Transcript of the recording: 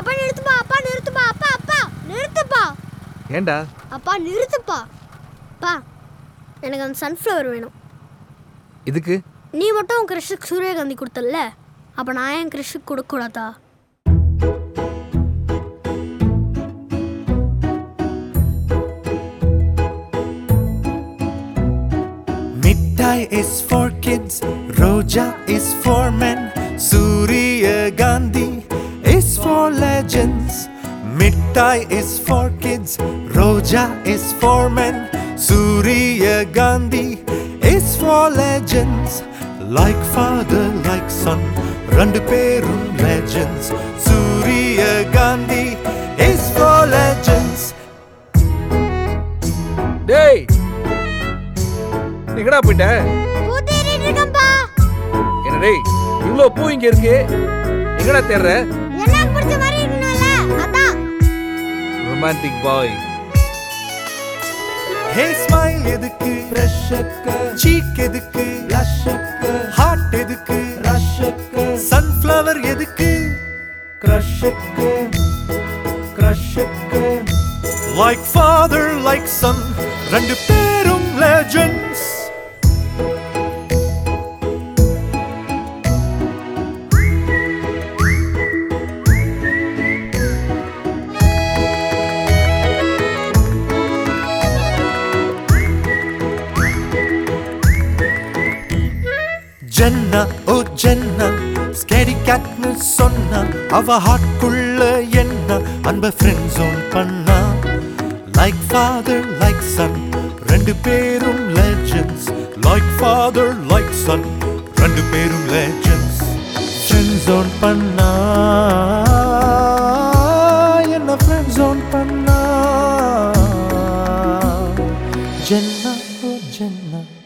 அப்பா நிறுத்துப்பா அப்பா நிறுத்துப்பா அப்பா அப்பா நிறுத்துப்பா ஏன்டா அப்பா நிறுத்துப்பா அப்பா எனக்கு அந்த சன்ஃப்ளவர் வேணும் இதுக்கு நீ மட்டும் உன் கிருஷ்ணுக்கு சூரியகாந்தி கொடுத்தல்ல அப்போ நான் என் கிருஷ்ணுக்கு கொடுக்கக்கூடாதா Midtai is for kids, Roja is for men, Surya Gandhi is for legends. Midtai is for kids, Roja is for men, Surya Gandhi is for legends. Like father, like son, ரெண்டு பேரும் legends. Surya Gandhi is for legends. டேய் எங்கடா போயிட்ட பூ தேடிட்டு இருக்கேன்ப்பா என்ன டேய் இவ்வளோ பூ இங்க இருக்கு எங்கடா தேடுற எனக்கு பிடிச்ச மாதிரி இருக்கணும்ல அதான் ரொமான்டிக் பாய் ஹே ஸ்மைல் எதுக்கு ரஷக்க சீக் எதுக்கு ரஷக்க ஹார்ட் எதுக்கு ரஷக்க சன்ஃப்ளவர் எதுக்கு கிரஷக்க கிரஷக்க லைக் ஃபாதர் லைக் சன் ரெண்டு பேரும் லெஜெண்ட்ஸ் ஜென்னா ஓ ஜென்னா ஸ்கேடி கேட்னு சொன்னா அவ ஹார்ட்குள்ள என்ன அன்ப ஃப்ரெண்ட் ஜோன் பண்ணா லைக் ஃபாதர் லைக் சன் ரெண்டு பேரும் legends like father like son ரெண்டு பேரும் லெஜெண்ட்ஸ் ஃப்ரெண்ட் ஜோன் பண்ணா என்ன ஃப்ரெண்ட் ஜோன் பண்ணா ஜென்னா ஓ ஜென்னா